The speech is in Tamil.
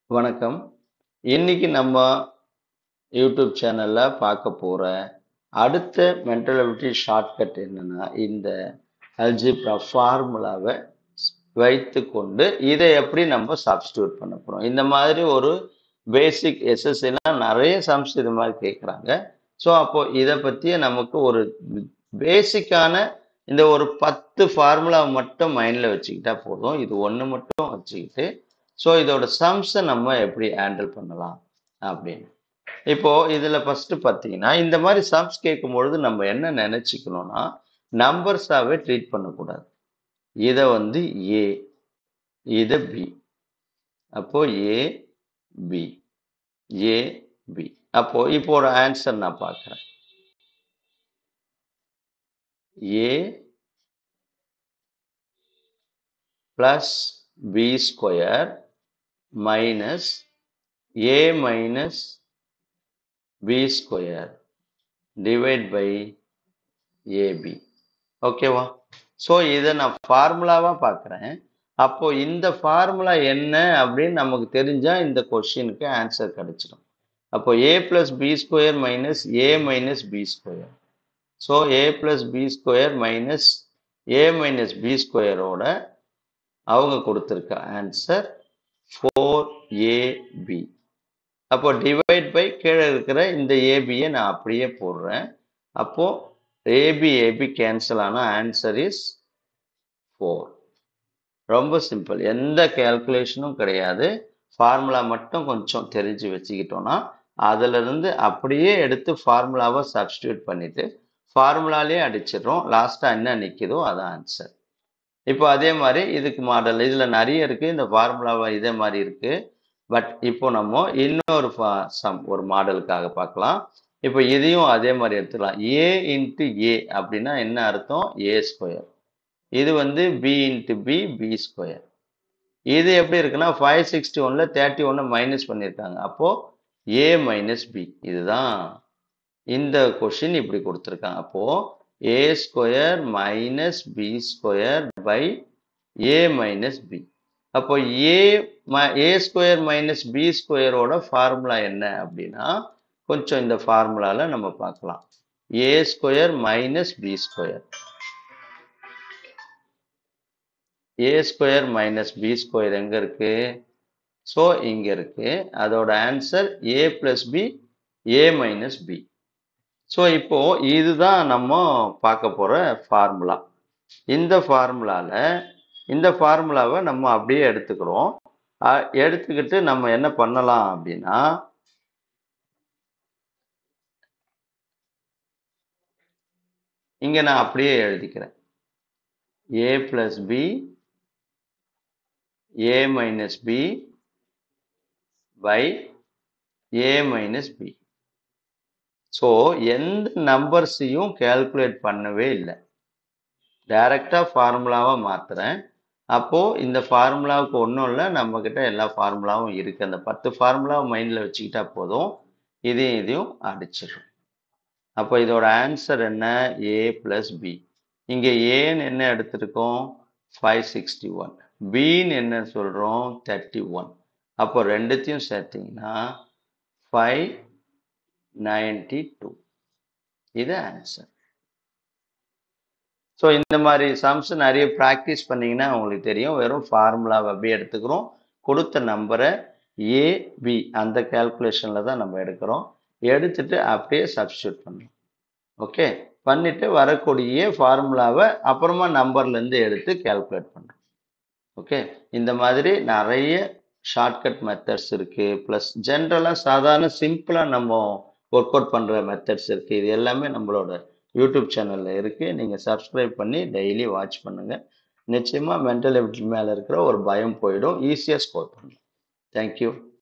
வணக்கம் இன்னைக்கு நம்ம யூடியூப் சேனல்ல பார்க்க போற அடுத்த மென்டல் அபிலிட்டி ஷார்ட்கட் என்னன்னா இந்த அல்ஜிப்ரா ஃபார்முலாவை வைத்துக்கொண்டு இதை எப்படி நம்ம சப்ஸ்டியூட் பண்ண போறோம் இந்த மாதிரி ஒரு பேசிக் எஸ்எஸ்சினா நிறைய சம்ஸ் இது மாதிரி கேட்குறாங்க ஸோ அப்போ இதை பற்றிய நமக்கு ஒரு பேசிக்கான இந்த ஒரு பத்து ஃபார்முலா மட்டும் மைண்டில் வச்சுக்கிட்டா போதும் இது ஒன்று மட்டும் வச்சுக்கிட்டு ஸோ இதோட சம்ஸை நம்ம எப்படி ஹேண்டில் பண்ணலாம் அப்படின்னு இப்போ இதில் ஃபர்ஸ்ட் பார்த்தீங்கன்னா இந்த மாதிரி சம்ஸ் கேட்கும் பொழுது நம்ம என்ன நினச்சிக்கணும்னா நம்பர்ஸாகவே ட்ரீட் பண்ணக்கூடாது இதை வந்து ஏ இதை பி அப்போ ஏ பி ஏ பி அப்போ இப்போ ஒரு ஆன்சர் நான் பார்க்குறேன் A plus B square minus A minus B square divide by A B ஓகேவா ஸோ இதை நான் ஃபார்முலாவாக பார்க்குறேன் அப்போ இந்த ஃபார்முலா என்ன அப்படின்னு நமக்கு தெரிஞ்சால் இந்த கொஷினுக்கு ஆன்சர் கிடைச்சிடும் அப்போ A plus B square minus A minus B square so A plus B square minus A minus B ஸ்கொயரோட அவங்க கொடுத்துருக்க ஆன்சர் ஃபோர் ஏபி அப்போ டிவைட் பை கீழே இருக்கிற இந்த ஏபியை நான் அப்படியே போடுறேன் அப்போ ஏபி ஏபி கேன்சல் ஆனால் ஆன்சர் இஸ் ஃபோர் ரொம்ப சிம்பிள் எந்த கேல்குலேஷனும் கிடையாது ஃபார்முலா மட்டும் கொஞ்சம் தெரிஞ்சு வச்சுக்கிட்டோன்னா அதிலிருந்து அப்படியே எடுத்து ஃபார்முலாவை சப்ஸ்டியூட் பண்ணிட்டு ஃபார்முலாலே அடிச்சிடுறோம் லாஸ்ட்டாக என்ன நிற்கிதோ அதான் ஆன்சர் இப்போ அதே மாதிரி இதுக்கு மாடல் இதில் நிறைய இருக்குது இந்த ஃபார்முலாவை இதே மாதிரி இருக்குது பட் இப்போ நம்ம இன்னொரு சம் ஒரு மாடலுக்காக பார்க்கலாம் இப்போ இதையும் அதே மாதிரி எடுத்துக்கலாம் ஏ இன்ட்டு ஏ அப்படின்னா என்ன அர்த்தம் ஏ ஸ்கொயர் இது வந்து B into B B square இது எப்படி இருக்குன்னா ஃபைவ் சிக்ஸ்டி ஒனில் தேர்ட்டி ஒன்று மைனஸ் பண்ணியிருக்காங்க அப்போது ஏ மைனஸ் பி இதுதான் இந்த கொஷின் இப்படி கொடுத்துருக்காங்க அப்போது A square minus B square by A minus B அப்போ A A square minus B ஸ்கொயரோட ஃபார்முலா என்ன அப்படின்னா கொஞ்சம் இந்த ஃபார்முலாவில் நம்ம பார்க்கலாம் A square minus B square A square minus B square எங்கே இருக்கு ஸோ இங்கே இருக்கு அதோட answer A plus B A minus B so இப்போ இதுதான் நம்ம பார்க்க போகிற ஃபார்முலா இந்த ஃபார்முலாவில் இந்த ஃபார்முலாவை நம்ம அப்படியே எடுத்துக்கிறோம் எடுத்துக்கிட்டு நம்ம என்ன பண்ணலாம் அப்படின்னா இங்கே நான் அப்படியே எழுதிக்கிறேன் A plus B A minus B by A minus B so எந்த நம்பர்ஸையும் கேல்குலேட் பண்ணவே இல்லை டைரக்டாக ஃபார்முலாவாக மாற்றுறேன் அப்போது இந்த ஃபார்முலாவுக்கு ஒன்றும் இல்லை நம்மக்கிட்ட எல்லா ஃபார்முலாவும் இருக்குது அந்த பத்து ஃபார்முலாவை மைண்டில் வச்சுக்கிட்டா போதும் இதையும் இதையும் அடிச்சிடும் அப்போ இதோட ஆன்சர் என்ன ஏ ப்ளஸ் பி இங்கே ஏன்னு என்ன எடுத்திருக்கோம் ஃபைவ் சிக்ஸ்டி ஒன் பின்னு என்ன சொல்கிறோம் தேர்ட்டி ஒன் அப்போ ரெண்டுத்தையும் சேர்த்திங்கன்னா ஃபைவ் நைன்டி டூ இது ஆன்சர் ஸோ இந்த மாதிரி சம்ஸ் நிறைய ப்ராக்டிஸ் பண்ணிங்கன்னா உங்களுக்கு தெரியும் வெறும் ஃபார்முலாவை அப்படியே எடுத்துக்கிறோம் கொடுத்த நம்பரை ஏ பி அந்த கேல்குலேஷனில் தான் நம்ம எடுக்கிறோம் எடுத்துட்டு அப்படியே சப்ஸ்டியூட் பண்ணணும் ஓகே பண்ணிவிட்டு வரக்கூடிய ஃபார்முலாவை அப்புறமா நம்பர்லேருந்து எடுத்து கேல்குலேட் பண்ணுறோம் ஓகே இந்த மாதிரி நிறைய ஷார்ட்கட் மெத்தட்ஸ் இருக்குது ப்ளஸ் ஜென்ரலாக சாதாரண சிம்பிளாக நம்ம ஒர்க் அவுட் பண்ணுற மெத்தட்ஸ் இருக்குது இது எல்லாமே நம்மளோட யூடியூப் சேனலில் இருக்குது நீங்கள் சப்ஸ்கிரைப் பண்ணி டெய்லி வாட்ச் பண்ணுங்கள் நிச்சயமாக மென்டல் எபிலிட்டி மேலே இருக்கிற ஒரு பயம் போயிடும் ஈஸியாக ஸ்கோர் பண்ணலாம் தேங்க்யூ